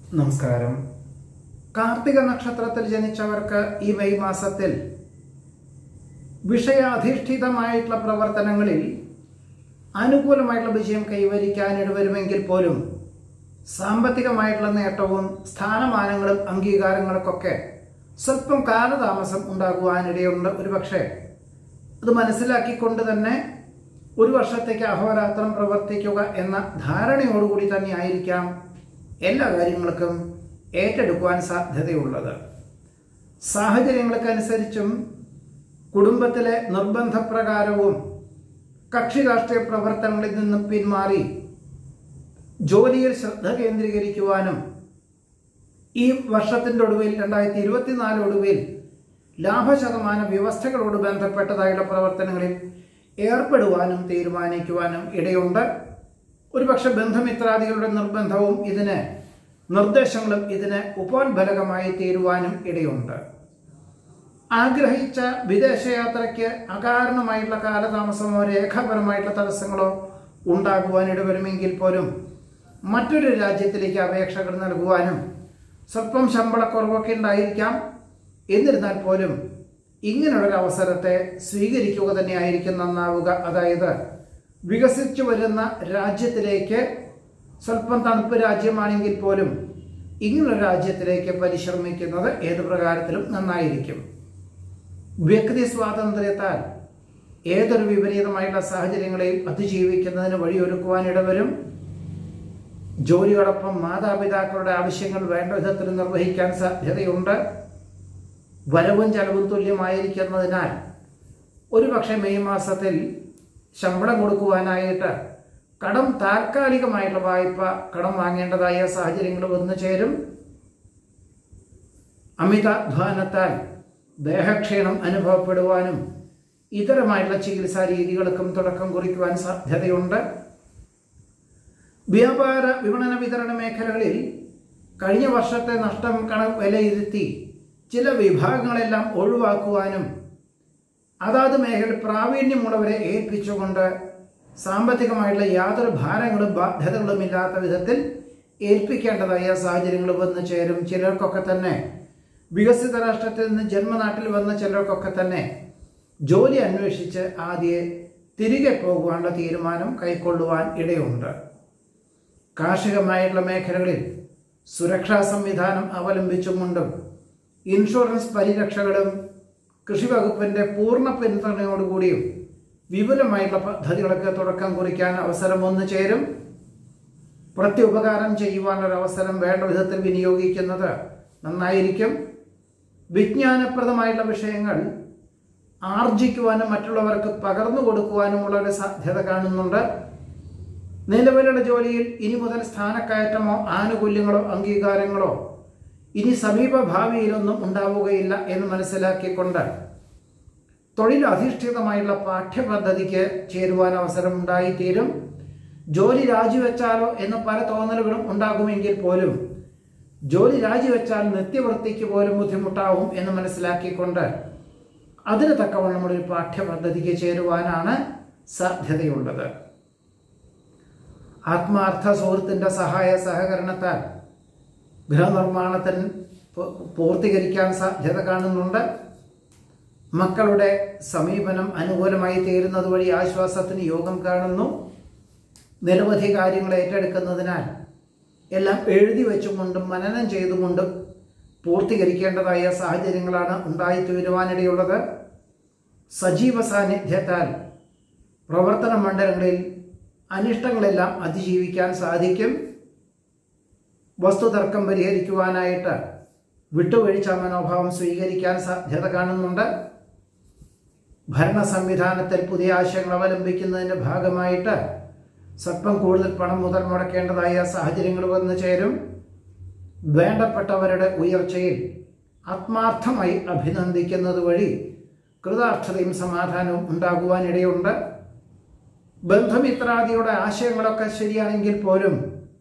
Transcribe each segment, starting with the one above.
നമസ്കാരം കാർത്തിക നക്ഷത്രത്തിൽ ജനിച്ചവർക്ക് ഈ മെയ് മാസത്തിൽ വിഷയാധിഷ്ഠിതമായിട്ടുള്ള പ്രവർത്തനങ്ങളിൽ അനുകൂലമായിട്ടുള്ള വിജയം കൈവരിക്കാൻ ഇടവരുമെങ്കിൽ പോലും സാമ്പത്തികമായിട്ടുള്ള നേട്ടവും സ്ഥാനമാനങ്ങളും അംഗീകാരങ്ങൾക്കൊക്കെ സ്വല്പം കാലതാമസം ഉണ്ടാകുവാനിടയുണ്ട് ഒരുപക്ഷെ അത് മനസ്സിലാക്കിക്കൊണ്ട് തന്നെ ഒരു വർഷത്തേക്ക് അഹോരാത്രം പ്രവർത്തിക്കുക എന്ന ധാരണയോടുകൂടി തന്നെ ആയിരിക്കാം എല്ലാ കാര്യങ്ങൾക്കും ഏറ്റെടുക്കുവാൻ സാധ്യതയുള്ളത് സാഹചര്യങ്ങൾക്കനുസരിച്ചും കുടുംബത്തിലെ നിർബന്ധപ്രകാരവും കക്ഷി രാഷ്ട്രീയ പ്രവർത്തനങ്ങളിൽ നിന്നും പിന്മാറി ജോലിയിൽ ശ്രദ്ധ കേന്ദ്രീകരിക്കുവാനും ഈ വർഷത്തിൻ്റെ ഒടുവിൽ രണ്ടായിരത്തി ഇരുപത്തിനാല് ഒടുവിൽ ലാഭശതമാന വ്യവസ്ഥകളോട് ബന്ധപ്പെട്ടതായുള്ള പ്രവർത്തനങ്ങളിൽ ഏർപ്പെടുവാനും തീരുമാനിക്കുവാനും ഇടയുണ്ട് ഒരുപക്ഷെ ബന്ധുമിത്രാദികളുടെ നിർബന്ധവും ഇതിന് നിർദ്ദേശങ്ങളും ഇതിന് ഉപോത്ബലകമായി തീരുവാനും ഇടയുണ്ട് ആഗ്രഹിച്ച വിദേശയാത്രയ്ക്ക് അകാരണമായിട്ടുള്ള കാലതാമസമോ രേഖാപരമായിട്ടുള്ള തടസ്സങ്ങളോ ഉണ്ടാകുവാൻ ഇടവരുമെങ്കിൽ പോലും മറ്റൊരു രാജ്യത്തിലേക്ക് അപേക്ഷകൾ നൽകുവാനും സ്വല്പം ശമ്പളക്കുറവൊക്കെ ഉണ്ടായിരിക്കാം എന്നിരുന്നാൽ പോലും ഇങ്ങനെയുള്ളൊരു അവസരത്തെ സ്വീകരിക്കുക തന്നെയായിരിക്കും നന്നാവുക അതായത് വികസിച്ചു വരുന്ന രാജ്യത്തിലേക്ക് സ്വല്പം തണുപ്പ് രാജ്യമാണെങ്കിൽ പോലും ഇങ്ങനൊരു രാജ്യത്തിലേക്ക് പരിശ്രമിക്കുന്നത് ഏത് പ്രകാരത്തിലും നന്നായിരിക്കും വ്യക്തി സ്വാതന്ത്ര്യത്താൽ ഏതൊരു വിപരീതമായുള്ള സാഹചര്യങ്ങളെയും അതിജീവിക്കുന്നതിന് വഴിയൊരുക്കുവാൻ ഇടവരും ജോലിയോടൊപ്പം മാതാപിതാക്കളുടെ ആവശ്യങ്ങൾ വേണ്ട വിധത്തിൽ നിർവഹിക്കാൻ സാധ്യതയുണ്ട് വരവും ചെലവും തുല്യമായിരിക്കുന്നതിനാൽ ഒരുപക്ഷെ മെയ് മാസത്തിൽ ശമ്പളം കൊടുക്കുവാനായിട്ട് കടം താൽക്കാലികമായിട്ടുള്ള വായ്പ കടം വാങ്ങേണ്ടതായ സാഹചര്യങ്ങൾ വന്നു ചേരും അമിതാധ്വാനത്താൽ ദേഹക്ഷീണം അനുഭവപ്പെടുവാനും ഇതരമായിട്ടുള്ള ചികിത്സാ രീതികൾക്കും തുടക്കം കുറിക്കുവാൻ സാധ്യതയുണ്ട് വ്യാപാര വിപണന വിതരണ മേഖലകളിൽ കഴിഞ്ഞ വർഷത്തെ നഷ്ടം കണ വിലയിരുത്തി ചില വിഭാഗങ്ങളെല്ലാം ഒഴിവാക്കുവാനും അതാത് മേഖല പ്രാവീണ്യമുള്ളവരെ ഏൽപ്പിച്ചുകൊണ്ട് സാമ്പത്തികമായിട്ടുള്ള യാതൊരു ഭാരങ്ങളും ബാധ്യതകളും ഇല്ലാത്ത വിധത്തിൽ ഏൽപ്പിക്കേണ്ടതായ സാഹചര്യങ്ങൾ വന്നു ചേരും ചിലർക്കൊക്കെ തന്നെ വികസിത രാഷ്ട്രത്തിൽ നിന്ന് ജന്മനാട്ടിൽ വന്ന ചിലർക്കൊക്കെ തന്നെ ജോലി അന്വേഷിച്ച് ആദ്യെ തിരികെ പോകുവാനുള്ള തീരുമാനം കൈക്കൊള്ളുവാൻ ഇടയുണ്ട് കാർഷികമായിട്ടുള്ള മേഖലകളിൽ സുരക്ഷാ സംവിധാനം അവലംബിച്ചുകൊണ്ടും ഇൻഷുറൻസ് പരിരക്ഷകളും കൃഷി വകുപ്പിന്റെ പൂർണ്ണ പിന്തുണയോടുകൂടിയും വിപുലമായിട്ടുള്ള പദ്ധതികൾക്ക് തുടക്കം കുറിക്കാൻ അവസരം വന്നു ചേരും പ്രത്യുപകാരം ചെയ്യുവാനൊരു അവസരം വേണ്ട വിധത്തിൽ വിനിയോഗിക്കുന്നത് നന്നായിരിക്കും വിജ്ഞാനപ്രദമായിട്ടുള്ള വിഷയങ്ങൾ ആർജിക്കുവാനും മറ്റുള്ളവർക്ക് പകർന്നു കൊടുക്കുവാനുമുള്ള ഒരു സാധ്യത കാണുന്നുണ്ട് നിലവിലുള്ള ജോലിയിൽ ഇനി മുതൽ സ്ഥാനക്കയറ്റമോ ആനുകൂല്യങ്ങളോ അംഗീകാരങ്ങളോ ഇനി സമീപ ഭാവിയിലൊന്നും ഉണ്ടാവുകയില്ല എന്ന് മനസ്സിലാക്കിക്കൊണ്ട് തൊഴിൽ അധിഷ്ഠിതമായുള്ള പാഠ്യപദ്ധതിക്ക് ചേരുവാൻ അവസരം ഉണ്ടായിത്തീരും ജോലി രാജിവെച്ചാലോ എന്ന് പല തോന്നലുകളും ഉണ്ടാകുമെങ്കിൽ പോലും ജോലി രാജിവെച്ചാൽ നിത്യവൃത്തിക്ക് പോലും ബുദ്ധിമുട്ടാവും എന്ന് മനസ്സിലാക്കിക്കൊണ്ട് അതിന് തക്കവണ്ണമുള്ള ഒരു പാഠ്യപദ്ധതിക്ക് ചേരുവാനാണ് സാധ്യതയുള്ളത് ആത്മാർത്ഥ സുഹൃത്തിൻ്റെ സഹായ സഹകരണത്താൽ ഗൃഹനിർമ്മാണത്തിന് പൂർത്തീകരിക്കാൻ സാധ്യത കാണുന്നുണ്ട് മക്കളുടെ സമീപനം അനുകൂലമായി തീരുന്നത് വഴി ആശ്വാസത്തിന് യോഗം കാണുന്നു നിരവധി കാര്യങ്ങൾ ഏറ്റെടുക്കുന്നതിനാൽ എല്ലാം എഴുതി വെച്ചുകൊണ്ടും മനനം ചെയ്തുകൊണ്ടും പൂർത്തീകരിക്കേണ്ടതായ സാഹചര്യങ്ങളാണ് ഉണ്ടായിത്തീരുവാനിടയുള്ളത് സജീവ സാന്നിധ്യത്താൽ പ്രവർത്തന മണ്ഡലങ്ങളിൽ അനിഷ്ടങ്ങളെല്ലാം അതിജീവിക്കാൻ സാധിക്കും വസ്തുതർക്കം പരിഹരിക്കുവാനായിട്ട് വിട്ടുവീഴ്ച മനോഭാവം സ്വീകരിക്കാൻ സാധ്യത കാണുന്നുണ്ട് ഭരണ സംവിധാനത്തിൽ പുതിയ ആശയങ്ങൾ അവലംബിക്കുന്നതിൻ്റെ ഭാഗമായിട്ട് സ്വല്പം കൂടുതൽ പണം മുതൽ മുടക്കേണ്ടതായ സാഹചര്യങ്ങൾ വന്നു ചേരും വേണ്ടപ്പെട്ടവരുടെ ഉയർച്ചയിൽ ആത്മാർത്ഥമായി അഭിനന്ദിക്കുന്നത് വഴി കൃതാർത്ഥതയും സമാധാനവും ഉണ്ടാകുവാനിടയുണ്ട് ബന്ധുമിത്രാദിയുടെ ആശയങ്ങളൊക്കെ ശരിയാണെങ്കിൽ പോലും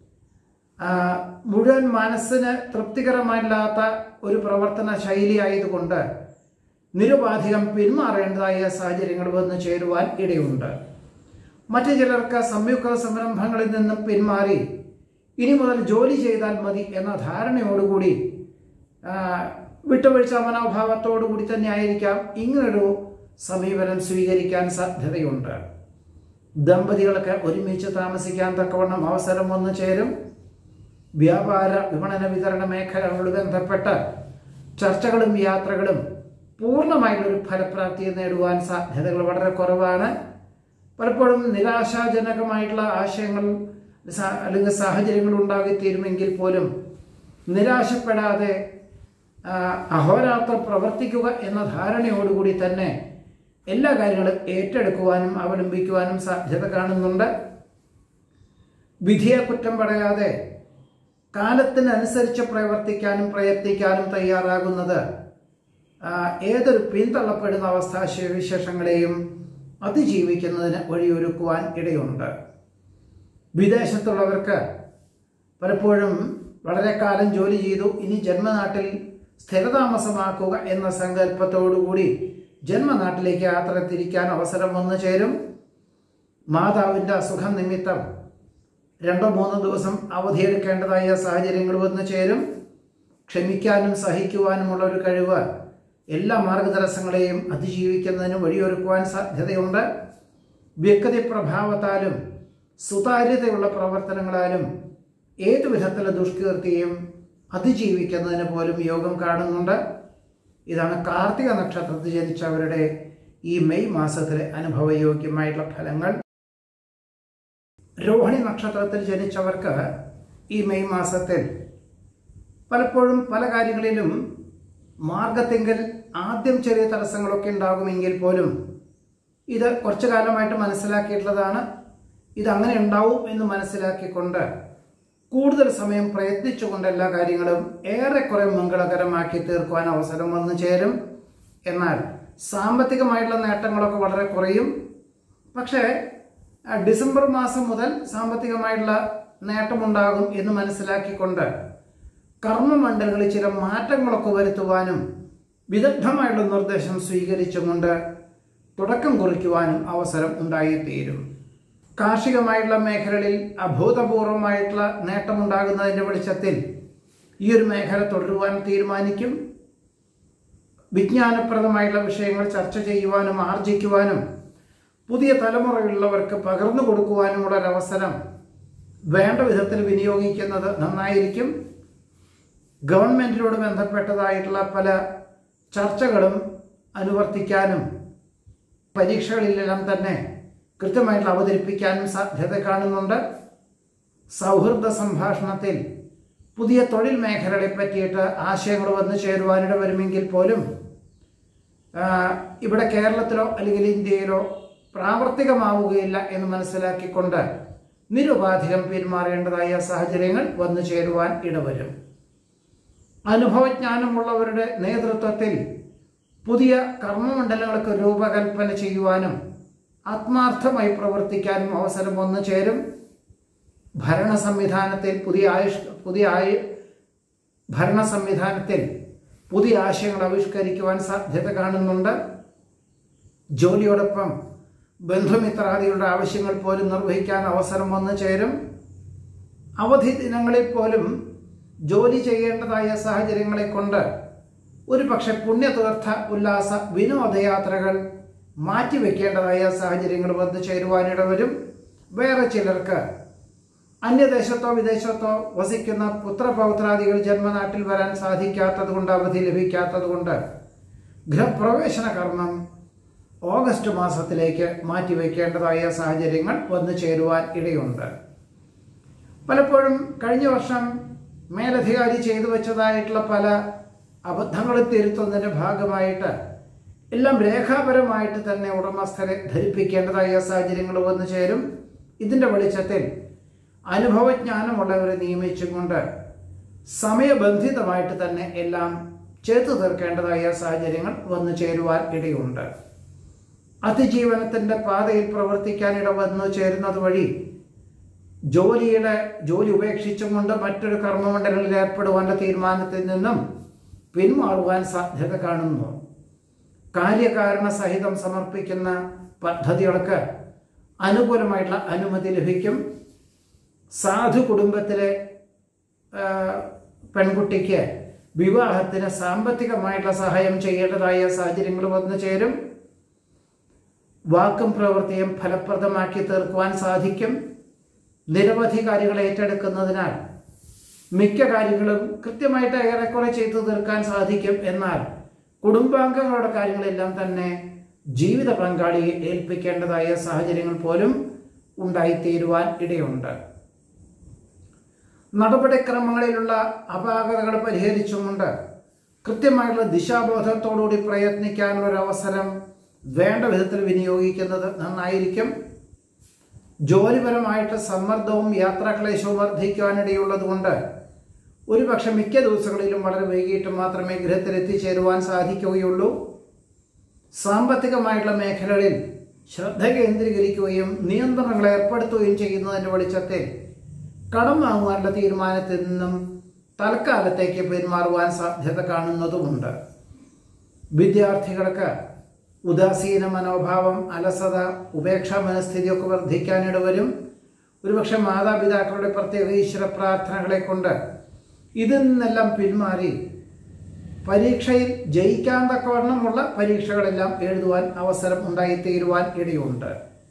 മുഴുവൻ മനസ്സിന് തൃപ്തികരമല്ലാത്ത ഒരു പ്രവർത്തന ശൈലി ആയതുകൊണ്ട് നിരുപാധികം പിന്മാറേണ്ടതായ സാഹചര്യങ്ങൾ വന്നു ചേരുവാൻ ഇടയുണ്ട് മറ്റു ചിലർക്ക് സംയുക്ത സംരംഭങ്ങളിൽ നിന്നും പിന്മാറി ഇനി മുതൽ ജോലി ചെയ്താൽ മതി എന്ന ധാരണയോടുകൂടി ആ, വിട്ടുവീഴ്ച മനോഭാവത്തോടുകൂടി തന്നെ ആയിരിക്കാം ഇങ്ങനൊരു സമീപനം സ്വീകരിക്കാൻ സാധ്യതയുണ്ട് ദമ്പതികൾക്ക് ഒരുമിച്ച് താമസിക്കാൻ തക്കവണ്ണം അവസരം വന്നു ചേരും വ്യാപാര വിപണന വിതരണ മേഖലകളോട് ബന്ധപ്പെട്ട ചർച്ചകളും യാത്രകളും പൂർണ്ണമായിട്ടുള്ളൊരു ഫലപ്രാപ്തി നേടുവാൻ സാധ്യതകൾ വളരെ കുറവാണ് പലപ്പോഴും നിരാശാജനകമായിട്ടുള്ള ആശയങ്ങൾ സ- അല്ലെങ്കിൽ സാഹചര്യങ്ങൾ ഉണ്ടാകിത്തീരുമെങ്കിൽ പോലും നിരാശപ്പെടാതെ ആ, അഹോരാത്രം പ്രവർത്തിക്കുക എന്ന ധാരണയോടുകൂടി തന്നെ എല്ലാ കാര്യങ്ങളും ഏറ്റെടുക്കുവാനും അവലംബിക്കുവാനും സാധ്യത കാണുന്നുണ്ട് വിധിയെ കുറ്റം പറയാതെ കാലത്തിനനുസരിച്ച് പ്രവർത്തിക്കാനും പ്രയത്നിക്കാനും തയ്യാറാകുന്നത് ആ, ഏതൊരു പിന്തള്ളപ്പെടുന്ന അവസ്ഥാവിശേഷങ്ങളെയും അതിജീവിക്കുന്നതിന് വഴിയൊരുക്കുവാൻ ഇടയുണ്ട് വിദേശത്തുള്ളവർക്ക് പലപ്പോഴും വളരെ കാലം ജോലി ചെയ്തു ഇനി ജന്മനാട്ടിൽ സ്ഥിരതാമസമാക്കുക എന്ന സങ്കല്പത്തോടുകൂടി ജന്മനാട്ടിലേക്ക് യാത്ര തിരിക്കാൻ അവസരം വന്നു ചേരും മാതാവിൻ്റെ അസുഖം നിമിത്തം രണ്ടോ മൂന്നോ ദിവസം അവധിയെടുക്കേണ്ടതായ സാഹചര്യങ്ങൾ വന്നു ചേരും ക്ഷമിക്കാനും സഹിക്കുവാനുമുള്ള ഒരു കഴിവ് എല്ലാ മാർഗതടസ്സങ്ങളെയും അതിജീവിക്കുന്നതിന് വഴിയൊരുക്കുവാൻ സാധ്യതയുണ്ട് വ്യക്തി പ്രഭാവത്താലും സുതാര്യതയുള്ള പ്രവർത്തനങ്ങളാലും ഏതു വിധത്തിലെ ദുഷ്കീർത്തിയും അതിജീവിക്കുന്നതിന് പോലും യോഗം കാണുന്നുണ്ട് ഇതാണ് കാർത്തിക നക്ഷത്രത്തിൽ ജനിച്ചവരുടെ ഈ മെയ് മാസത്തിലെ അനുഭവയോഗ്യമായിട്ടുള്ള ഫലങ്ങൾ രോഹിണി നക്ഷത്രത്തിൽ ജനിച്ചവർക്ക് ഈ മെയ് മാസത്തിൽ പലപ്പോഴും പല കാര്യങ്ങളിലും മാർഗത്തെങ്കിൽ ആദ്യം ചെറിയ തടസ്സങ്ങളൊക്കെ ഉണ്ടാകുമെങ്കിൽ പോലും ഇത് കുറച്ചു കാലമായിട്ട് മനസ്സിലാക്കിയിട്ടുള്ളതാണ് ഇത് അങ്ങനെ ഉണ്ടാവും എന്ന് മനസ്സിലാക്കിക്കൊണ്ട് കൂടുതൽ സമയം പ്രയത്നിച്ചുകൊണ്ട് എല്ലാ കാര്യങ്ങളും ഏറെക്കുറെ മംഗളകരമാക്കി തീർക്കുവാൻ അവസരം വന്നു ചേരും എന്നാൽ സാമ്പത്തികമായിട്ടുള്ള നേട്ടങ്ങളൊക്കെ വളരെ കുറയും പക്ഷേ ആ, ഡിസംബർ മാസം മുതൽ സാമ്പത്തികമായിട്ടുള്ള നേട്ടമുണ്ടാകും എന്ന് മനസ്സിലാക്കിക്കൊണ്ട് കർമ്മമണ്ഡലങ്ങളിൽ ചില മാറ്റങ്ങളൊക്കെ വരുത്തുവാനും വിദഗ്ധമായുള്ള നിർദ്ദേശം സ്വീകരിച്ചുകൊണ്ട് തുടക്കം കുറിക്കുവാനും അവസരം ഉണ്ടായിത്തീരും കാർഷികമായിട്ടുള്ള മേഖലകളിൽ അഭൂതപൂർവമായിട്ടുള്ള നേട്ടമുണ്ടാകുന്നതിൻ്റെ വെളിച്ചത്തിൽ ഈ ഒരു മേഖല തുടരുവാൻ തീരുമാനിക്കും വിജ്ഞാനപ്രദമായിട്ടുള്ള വിഷയങ്ങൾ ചർച്ച ചെയ്യുവാനും ആർജിക്കുവാനും പുതിയ തലമുറയിലുള്ളവർക്ക് പകർന്നു കൊടുക്കുവാനുമുള്ള ഒരവസരം വേണ്ട വിധത്തിൽ വിനിയോഗിക്കുന്നത് നന്നായിരിക്കും ഗവൺമെൻറ്റിനോട് ബന്ധപ്പെട്ടതായിട്ടുള്ള പല ചർച്ചകളും അനുവർത്തിക്കാനും പരീക്ഷകളിലെല്ലാം തന്നെ കൃത്യമായിട്ട് അവതരിപ്പിക്കാനും സാധ്യത കാണുന്നുണ്ട് സൗഹൃദ സംഭാഷണത്തിൽ പുതിയ തൊഴിൽ മേഖലകളെ പറ്റിയിട്ട് ആശയങ്ങൾ വന്നു ചേരുവാനിട വരുമെങ്കിൽ പോലും ആ, ഇവിടെ കേരളത്തിലോ അല്ലെങ്കിൽ ഇന്ത്യയിലോ പ്രാവർത്തികമാവുകയില്ല എന്ന് മനസ്സിലാക്കിക്കൊണ്ട് നിരുപാധികം പെരുമാറേണ്ടതായ സാഹചര്യങ്ങൾ വന്നു ചേരുവാൻ ഇടവരും അനുഭവജ്ഞാനമുള്ളവരുടെ നേതൃത്വത്തിൽ പുതിയ കർമ്മമണ്ഡലങ്ങൾക്ക് രൂപകൽപ്പന ചെയ്യുവാനും ആത്മാർത്ഥമായി പ്രവർത്തിക്കാനും അവസരം വന്നു ചേരും ഭരണ സംവിധാനത്തിൽ പുതിയ ആയുഷ് പുതിയ ആയു ഭരണ സംവിധാനത്തിൽ പുതിയ ആശയങ്ങൾ ആവിഷ്കരിക്കുവാൻ സാധ്യത കാണുന്നുണ്ട് ജോലിയോടൊപ്പം ബന്ധുമിത്രാദികളുടെ ആവശ്യങ്ങൾ പോലും നിർവഹിക്കാൻ അവസരം വന്നു ചേരും അവധി ദിനങ്ങളിൽ പോലും ജോലി ചെയ്യേണ്ടതായ സാഹചര്യങ്ങളെ കൊണ്ട് ഒരു പക്ഷെ പുണ്യതീർത്ഥ ഉല്ലാസ വിനോദയാത്രകൾ മാറ്റിവെക്കേണ്ടതായ സാഹചര്യങ്ങൾ വന്നു ചേരുവാനിട വരും വേറെ ചിലർക്ക് അന്യദേശത്തോ വിദേശത്തോ വസിക്കുന്ന പുത്രപൗത്രാദികൾ ജന്മനാട്ടിൽ വരാൻ സാധിക്കാത്തത് കൊണ്ട് അവധി ലഭിക്കാത്തത് കൊണ്ട് ഗൃഹപ്രവേശന കർമ്മം ഓഗസ്റ്റ് മാസത്തിലേക്ക് മാറ്റിവെക്കേണ്ടതായ സാഹചര്യങ്ങൾ വന്നു ചേരുവാൻ ഇടയുണ്ട് പലപ്പോഴും കഴിഞ്ഞ വർഷം മേലധികാരി ചെയ്തു വെച്ചതായിട്ടുള്ള പല അബദ്ധങ്ങളും തിരുത്തുന്നതിൻ്റെ ഭാഗമായിട്ട് എല്ലാം രേഖാപരമായിട്ട് തന്നെ ഉടമസ്ഥരെ ധരിപ്പിക്കേണ്ടതായ സാഹചര്യങ്ങൾ വന്നു ചേരും ഇതിൻ്റെ വെളിച്ചത്തിൽ അനുഭവജ്ഞാനമുള്ളവരെ നിയമിച്ചുകൊണ്ട് സമയബന്ധിതമായിട്ട് തന്നെ എല്ലാം ചേർത്തു തീർക്കേണ്ടതായ സാഹചര്യങ്ങൾ വന്നു ചേരുവാൻ ഇടയുണ്ട് അതിജീവനത്തിൻ്റെ പാതയിൽ പ്രവർത്തിക്കാൻ ഇട വന്നു ചേരുന്നത് വഴി ജോലിയുടെ ജോലി ഉപേക്ഷിച്ചുകൊണ്ട് മറ്റൊരു കർമ്മമണ്ഡലങ്ങളിൽ ഏർപ്പെടുവാൻ്റെ തീരുമാനത്തിൽ നിന്നും പിന്മാറുവാൻ സാധ്യത കാണുന്നു കാര്യകാരണ സഹിതം സമർപ്പിക്കുന്ന പദ്ധതികൾക്ക് അനുകൂലമായിട്ടുള്ള അനുമതി ലഭിക്കും സാധു കുടുംബത്തിലെ ആ, പെൺകുട്ടിക്ക് വിവാഹത്തിന് സാമ്പത്തികമായിട്ടുള്ള സഹായം ചെയ്യേണ്ടതായ സാഹചര്യങ്ങൾ വന്നു ചേരും വാക്കും പ്രവൃത്തിയും ഫലപ്രദമാക്കി തീർക്കുവാൻ സാധിക്കും നിരവധി കാര്യങ്ങൾ ഏറ്റെടുക്കുന്നതിനാൽ മിക്ക കാര്യങ്ങളും കൃത്യമായിട്ട് ഏറെക്കുറെ ചെയ്തു തീർക്കാൻ സാധിക്കും എന്നാൽ കുടുംബാംഗങ്ങളുടെ കാര്യങ്ങളെല്ലാം തന്നെ ജീവിത പങ്കാളിയെ ഏൽപ്പിക്കേണ്ടതായ സാഹചര്യങ്ങൾ പോലും ഉണ്ടായിത്തീരുവാൻ ഇടയുണ്ട് നടപടിക്രമങ്ങളിലുള്ള അപാകതകൾ പരിഹരിച്ചുകൊണ്ട് കൃത്യമായിട്ടുള്ള ദിശാബോധത്തോടുകൂടി പ്രയത്നിക്കാനുള്ള ഒരു അവസരം വേണ്ട വിധത്തിൽ വിനിയോഗിക്കുന്നത് നന്നായിരിക്കും ജോലിപരമായിട്ട് സമ്മർദ്ദവും യാത്രാക്ലേശവും വർദ്ധിക്കുവാനിടയുള്ളതുകൊണ്ട് ഒരുപക്ഷെ മിക്ക ദിവസങ്ങളിലും വളരെ വൈകിട്ട് മാത്രമേ ഗൃഹത്തിൽ എത്തിച്ചേരുവാൻ സാധിക്കുകയുള്ളൂ സാമ്പത്തികമായിട്ടുള്ള മേഖലകളിൽ ശ്രദ്ധ കേന്ദ്രീകരിക്കുകയും നിയന്ത്രണങ്ങൾ ഏർപ്പെടുത്തുകയും ചെയ്യുന്നതിൻ്റെ വെളിച്ചത്തിൽ കടം വാങ്ങുവാനുള്ള തീരുമാനത്തിൽ നിന്നും തൽക്കാലത്തേക്ക് പിന്മാറുവാൻ സാധ്യത കാണുന്നതുമുണ്ട് വിദ്യാർത്ഥികൾക്ക് ഉദാസീന മനോഭാവം അലസത ഉപേക്ഷാ മനസ്ഥിതിയൊക്കെ വർദ്ധിക്കാനിട വരും ഒരുപക്ഷെ മാതാപിതാക്കളുടെ പ്രത്യേക ഈശ്വര പ്രാർത്ഥനകളെ കൊണ്ട് ഇതിൽ നിന്നെല്ലാം പിന്മാറി പരീക്ഷയിൽ ജയിക്കാൻ തക്കവണ്ണമുള്ള പരീക്ഷകളെല്ലാം എഴുതുവാൻ അവസരം ഉണ്ടായിത്തീരുവാൻ ഇടയുണ്ട്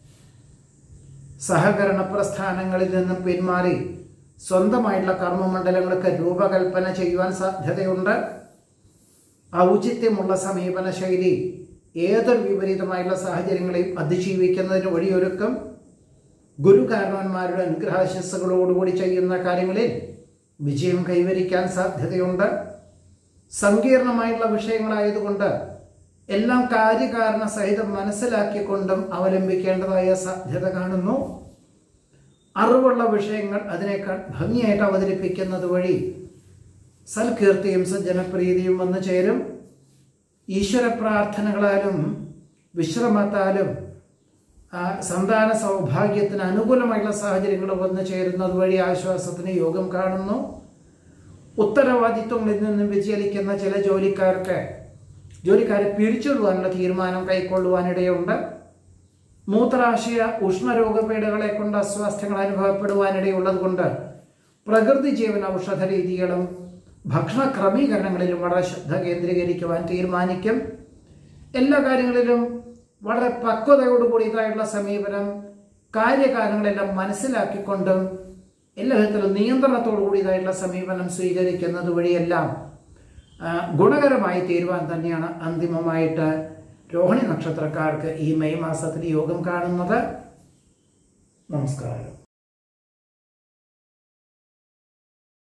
സഹകരണ പ്രസ്ഥാനങ്ങളിൽ നിന്നും പിന്മാറി സ്വന്തമായിട്ടുള്ള കർമ്മമണ്ഡലങ്ങൾക്ക് രൂപകൽപ്പന ചെയ്യുവാൻ സാധ്യതയുണ്ട് ഔചിത്യമുള്ള സമീപന ശൈലി ഏതൊരു വിപരീതമായുള്ള സാഹചര്യങ്ങളെയും അതിജീവിക്കുന്നതിന് വഴിയൊരുക്കും ഗുരുകാരണവന്മാരുടെ അനുഗ്രഹാശസ്സുകളോടുകൂടി ചെയ്യുന്ന കാര്യങ്ങളിൽ വിജയം കൈവരിക്കാൻ സാധ്യതയുണ്ട് സങ്കീർണമായിട്ടുള്ള വിഷയങ്ങളായതുകൊണ്ട് എല്ലാം കാര്യകാരണ സഹിതം മനസ്സിലാക്കിക്കൊണ്ടും അവലംബിക്കേണ്ടതായ സാധ്യത കാണുന്നു അറിവുള്ള വിഷയങ്ങൾ അതിനേക്കാൾ ഭംഗിയായിട്ട് അവതരിപ്പിക്കുന്നത് വഴി സൽകീർത്തിയും സജ്ജനപ്രീതിയും വന്നു ചേരും ഈശ്വര പ്രാർത്ഥനകളാലും വിശ്രമത്താലും ആ, സന്താന സൗഭാഗ്യത്തിന് അനുകൂലമായിട്ടുള്ള സാഹചര്യങ്ങൾ വന്നു ചേരുന്നത് വഴി ആശ്വാസത്തിന് യോഗം കാണുന്നു ഉത്തരവാദിത്വങ്ങളിൽ നിന്നും വ്യതിചലിക്കുന്ന ചില ജോലിക്കാർക്ക് ജോലിക്കാരെ പിരിച്ചുവിടുവാനുള്ള തീരുമാനം കൈക്കൊള്ളുവാനിടയുണ്ട് മൂത്രാശയ ഉഷ്ണരോഗപീഠകളെ കൊണ്ട് അസ്വാസ്ഥ്യങ്ങൾ അനുഭവപ്പെടുവാനിടയുള്ളത് കൊണ്ട് പ്രകൃതി ജീവന ഔഷധ രീതികളും ഭക്ഷണ ക്രമീകരണങ്ങളിലും വളരെ ശ്രദ്ധ കേന്ദ്രീകരിക്കുവാൻ തീരുമാനിക്കും എല്ലാ കാര്യങ്ങളിലും വളരെ പക്വതയോടുകൂടിയതായുള്ള സമീപനം കാര്യകാരണങ്ങളെല്ലാം മനസ്സിലാക്കിക്കൊണ്ടും എല്ലാ വിധത്തിലും നിയന്ത്രണത്തോടു കൂടിയതായിട്ടുള്ള സമീപനം സ്വീകരിക്കുന്നത് വഴിയെല്ലാം ആ, ഗുണകരമായി തീരുവാൻ തന്നെയാണ് അന്തിമമായിട്ട് രോഹിണി നക്ഷത്രക്കാർക്ക് ഈ മെയ് മാസത്തിൽ യോഗം കാണുന്നത് നമസ്കാരം